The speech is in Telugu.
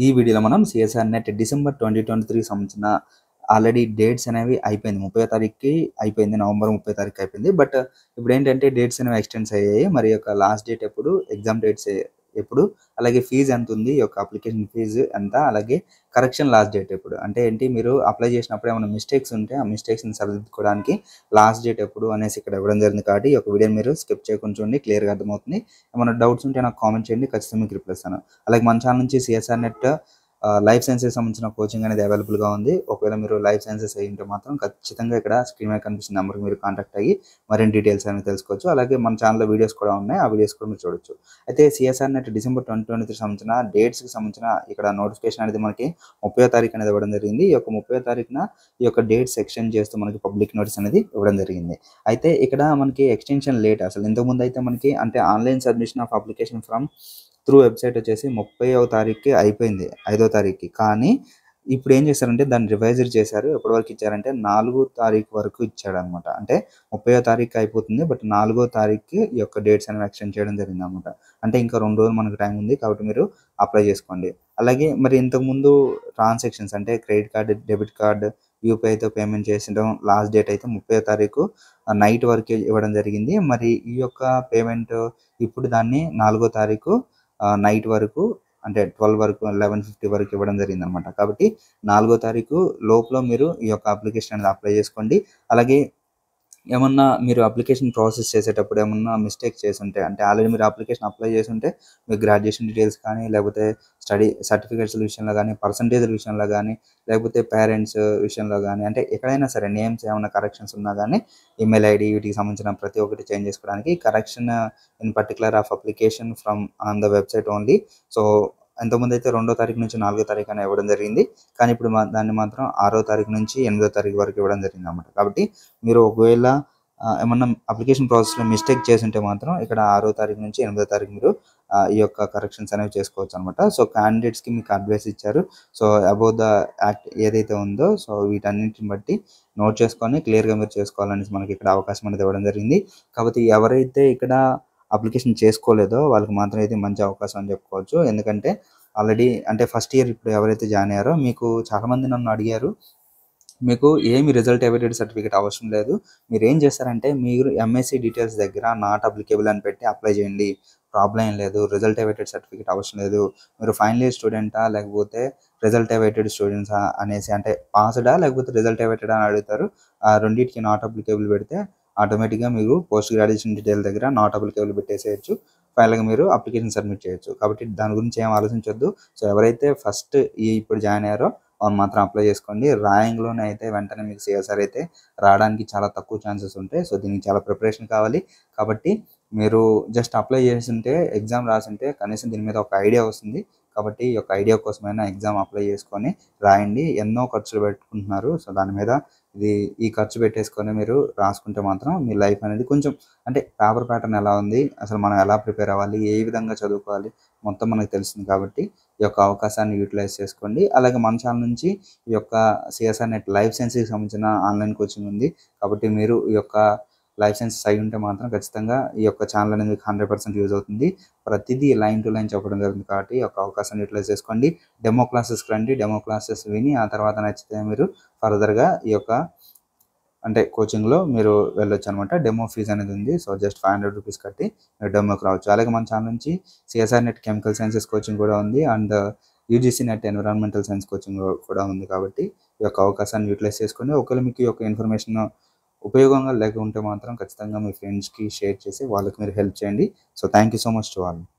ఈ వీడియోలో మనం CSR NET December twenty twenty three సంబంధించిన ఆల్రెడీ డేట్స్ అనేవి అయిపోయింది ముప్పై తారీఖుకి అయిపోయింది నవంబర్ ముప్పై తారీఖు అయిపోయింది బట్ ఇప్పుడు ఏంటంటే డేట్స్ అనేవి ఎక్స్టెండ్స్ అయ్యాయి మరి యొక్క లాస్ట్ డేట్ ఎప్పుడు ఎగ్జామ్ డేట్స్ ఎప్పుడు అలాగే ఫీజు ఎంత ఉంది ఈ యొక్క అప్లికేషన్ ఫీజు ఎంత అలాగే కరెక్షన్ లాస్ట్ డేట్ ఎప్పుడు అంటే ఏంటి మీరు అప్లై చేసినప్పుడు ఏమైనా మిస్టేక్స్ ఉంటే ఆ మిస్టేక్స్ని సరిదిద్దుకోవడానికి లాస్ట్ డేట్ ఎప్పుడు అనేసి ఇక్కడ ఇవ్వడం జరిగింది కాబట్టి ఈ యొక్క వీడియోని మీరు స్కిప్ చేయకుండా చూడండి క్లియర్గా అర్థమవుతుంది ఏమైనా డౌట్స్ ఉంటే నాకు కామెంట్ చేయండి ఖచ్చితంగా మీకు రిప్లై ఇస్తాను అలాగే మన ఛానల్ నుంచి సిఎస్ఆర్ నెట్ లైఫ్ సైన్సెస్ సంబంధించిన కోచింగ్ అనేది అవైలబుల్గా ఉంది ఒకవేళ మీరు లైఫ్ సైన్సెస్ అయ్యి ఉంటే మాత్రం ఖచ్చితంగా ఇక్కడ స్క్రీన్ మీద కనిపిస్తున్న నెంబర్కి మీరు కాంటాక్ట్ అయ్యి మరిన్ని డీటెయిల్స్ అనేవి తెలుసుకోవచ్చు అలాగే మన ఛానల్లో వీడియోస్ కూడా ఉన్నాయి ఆ వీడియోస్ కూడా మీరు చూడొచ్చు అయితే CSR NET December twenty twenty three సంబంధించిన డేట్స్కి సంబంధించిన ఇక్కడ నోటిఫికేషన్ అనేది మనకి ముప్పై తారీఖు అనేది ఇవ్వడం జరిగింది ఈ యొక్క ముప్పై తారీఖున ఈ యొక్క డేట్స్ ఎక్స్టెండ్ చేస్తూ మనకి పబ్లిక్ నోటీస్ అనేది ఇవ్వడం జరిగింది అయితే ఇక్కడ మనకి ఎక్స్టెన్షన్ లేట్ అసలు ఇంతకుముందు అయితే మనకి అంటే online submission of application from through website వచ్చేసి ముప్పైవ తారీఖుకి అయిపోయింది ఐదో తారీఖుకి కానీ ఇప్పుడు ఏం చేశారంటే దాన్ని రివైజర్ చేశారు ఎప్పటి వరకు ఇచ్చారంటే నాలుగో తారీఖు వరకు ఇచ్చాడు అనమాట అంటే ముప్పై తారీఖు అయిపోతుంది బట్ నాలుగో తారీఖుకి ఈ యొక్క డేట్స్ అనేవి ఎక్స్టెండ్ చేయడం జరిగింది అనమాట అంటే ఇంకా రెండు రోజులు మనకు టైం ఉంది కాబట్టి మీరు అప్లై చేసుకోండి అలాగే మరి ఇంతకుముందు ట్రాన్సాక్షన్స్ అంటే క్రెడిట్ కార్డు డెబిట్ కార్డు యూపీఐతో పేమెంట్ చేసడం లాస్ట్ డేట్ అయితే ముప్పై తారీఖు నైట్ వరకు ఇవ్వడం జరిగింది మరి ఈ యొక్క పేమెంట్ ఇప్పుడు దాన్ని నాలుగో తారీఖు నైట్ వరకు అంటే ట్వెల్వ్ వరకు లెవెన్ ఫిఫ్టీ వరకు ఇవ్వడం జరిగింది అనమాట కాబట్టి నాలుగో తారీఖు లోపల మీరు ఈ యొక్క అప్లికేషన్ అనేది అప్లై చేసుకోండి అలాగే ఏమన్నా మీరు అప్లికేషన్ ప్రాసెస్ చేసేటప్పుడు ఏమన్నా మిస్టేక్ చేస్తుంటే అంటే ఆల్రెడీ మీరు అప్లికేషన్ అప్లై చేస్తుంటే మీ గ్రాడ్యుయేషన్ డీటెయిల్స్ కానీ లేకపోతే స్టడీ సర్టిఫికేట్స్ విషయంలో కానీ పర్సంటేజ్ విషయంలో కానీ లేకపోతే పేరెంట్స్ విషయంలో కానీ అంటే ఎక్కడైనా సరే నేమ్స్ ఏమైనా కరెక్షన్స్ ఉన్నా కానీ ఈమెయిల్ ఐడి వీటికి సంబంధించిన ప్రతి ఒక్కటి చేంజ్ చేసుకోవడానికి correction in particular of application from on the website only so ఎంతమంది అయితే రెండో తారీఖు నుంచి నాలుగో తారీఖు అని ఇవ్వడం జరిగింది కానీ ఇప్పుడు మా దాన్ని మాత్రం ఆరో తారీఖు నుంచి ఎనిమిదో తారీఖు వరకు ఇవ్వడం జరిగింది అనమాట కాబట్టి మీరు ఒకవేళ ఏమన్నా అప్లికేషన్ ప్రాసెస్లో మిస్టేక్ చేస్తుంటే మాత్రం ఇక్కడ ఆరో తారీఖు నుంచి ఎనిమిదో తారీఖు మీరు ఈ యొక్క కరెక్షన్స్ అనేవి చేసుకోవచ్చు అనమాట సో క్యాండిడేట్స్కి మీకు అడ్వైస్ ఇచ్చారు సో అబౌట్ ద యాక్ట్ ఏదైతే ఉందో సో వీటన్నిటిని బట్టి నోట్ చేసుకొని క్లియర్గా మీరు చేసుకోవాలనేసి మనకి ఇక్కడ అవకాశం అనేది ఇవ్వడం జరిగింది కాబట్టి ఎవరైతే ఇక్కడ అప్లికేషన్ చేసుకోలేదో వాళ్ళకి మాత్రం అయితే మంచి అవకాశం అని చెప్పుకోవచ్చు ఎందుకంటే ఆల్రెడీ అంటే ఫస్ట్ ఇయర్ ఇప్పుడు ఎవరైతే జాయిన్ అయ్యారో మీకు చాలామంది నన్ను అడిగారు మీకు ఏమి రిజల్ట్ ఎవైటెడ్ సర్టిఫికేట్ అవసరం లేదు మీరు ఏం చేస్తారంటే మీరు ఎంఎస్సి డీటెయిల్స్ దగ్గర నాట్ అప్లికేబుల్ అని పెట్టి అప్లై చేయండి ప్రాబ్లం ఏం లేదు రిజల్ట్ ఎవైటెడ్ సర్టిఫికేట్ అవసరం లేదు మీరు ఫైనల్ ఇయర్ స్టూడెంటా లేకపోతే రిజల్ట్ ఎవైటెడ్ స్టూడెంట్సా అనేసి అంటే పాస్డా లేకపోతే రిజల్ట్ ఎవైటెడ్ అని అడుగుతారు ఆ రెండింటికి నాట్ అప్లికేబుల్ పెడితే ఆటోమేటిక్గా మీరు పోస్ట్ గ్రాడ్యుయేషన్ డీటెయిల్ దగ్గర నాట్ అప్లికేబుల్ పెట్టేసేయచ్చు ఫైనల్గా మీరు అప్లికేషన్ సబ్మిట్ చేయొచ్చు కాబట్టి దాని గురించి ఏం ఆలోచించొద్దు సో ఎవరైతే ఫస్ట్ ఈ ఇప్పుడు జాయిన్ అయ్యారో వాళ్ళు మాత్రం అప్లై చేసుకోండి ర్యాంక్లోనే అయితే వెంటనే మీకు సిఎస్ఆర్ అయితే రావడానికి చాలా తక్కువ ఛాన్సెస్ ఉంటాయి సో దీనికి చాలా ప్రిపరేషన్ కావాలి కాబట్టి మీరు జస్ట్ అప్లై చేస్తుంటే ఎగ్జామ్ రాసుంటే కనీసం దీని మీద ఒక ఐడియా వస్తుంది కాబట్టి ఈ యొక్క ఐడియా కోసమైనా ఎగ్జామ్ అప్లై చేసుకొని రాయండి ఎన్నో ఖర్చులు పెట్టుకుంటున్నారు సో దాని మీద ఇది ఈ ఖర్చు పెట్టేసుకొని మీరు రాసుకుంటే మాత్రం మీ లైఫ్ అనేది కొంచెం అంటే పేపర్ ప్యాటర్న్ ఎలా ఉంది అసలు మనం ఎలా ప్రిపేర్ అవ్వాలి ఏ విధంగా చదువుకోవాలి మొత్తం మనకు తెలుస్తుంది కాబట్టి ఈ యొక్క అవకాశాన్ని యూటిలైజ్ చేసుకోండి అలాగే మన ఛానల్ నుంచి ఈ యొక్క సిఎస్ఆర్ నెట్ లైఫ్ సైన్స్కి సంబంధించిన ఆన్లైన్ కోచింగ్ ఉంది కాబట్టి మీరు ఈ యొక్క లైఫ్ సైన్స్ అయి ఉంటే మాత్రం ఖచ్చితంగా ఈ యొక్క ఛానల్ అనేది మీకు హండ్రెడ్ పర్సెంట్ యూజ్ అవుతుంది ప్రతిదీ లైన్ టు లైన్ చెప్పడం జరుగుతుంది కాబట్టి ఈ యొక్క అవకాశాన్ని యూటిలైజ్ చేసుకోండి డెమో క్లాసెస్కి రండి డెమో క్లాసెస్ విని ఆ తర్వాత నచ్చితే మీరు ఫర్దర్గా ఈ యొక్క అంటే కోచింగ్లో మీరు వెళ్ళొచ్చు అనమాట డెమో ఫీజ్ అనేది ఉంది so just five hundred rupees కట్టి మీరు డెమోకి రావచ్చు అలాగే మన ఛానల్ నుంచి CSR net chemical sciences coaching కూడా ఉంది and UGC net environmental science coaching కూడా ఉంది కాబట్టి ఈ యొక్క అవకాశాన్ని యూటిలైజ్ చేసుకొని ఒకవేళ మీకు ఈ యొక్క ఇన్ఫర్మేషన్ ఉపయోగంగా లేకుంటే మాత్రం ఖచ్చితంగా మీ ఫ్రెండ్స్కి షేర్ చేసి వాళ్ళకి మీరు హెల్ప్ చేయండి so thank you so much to all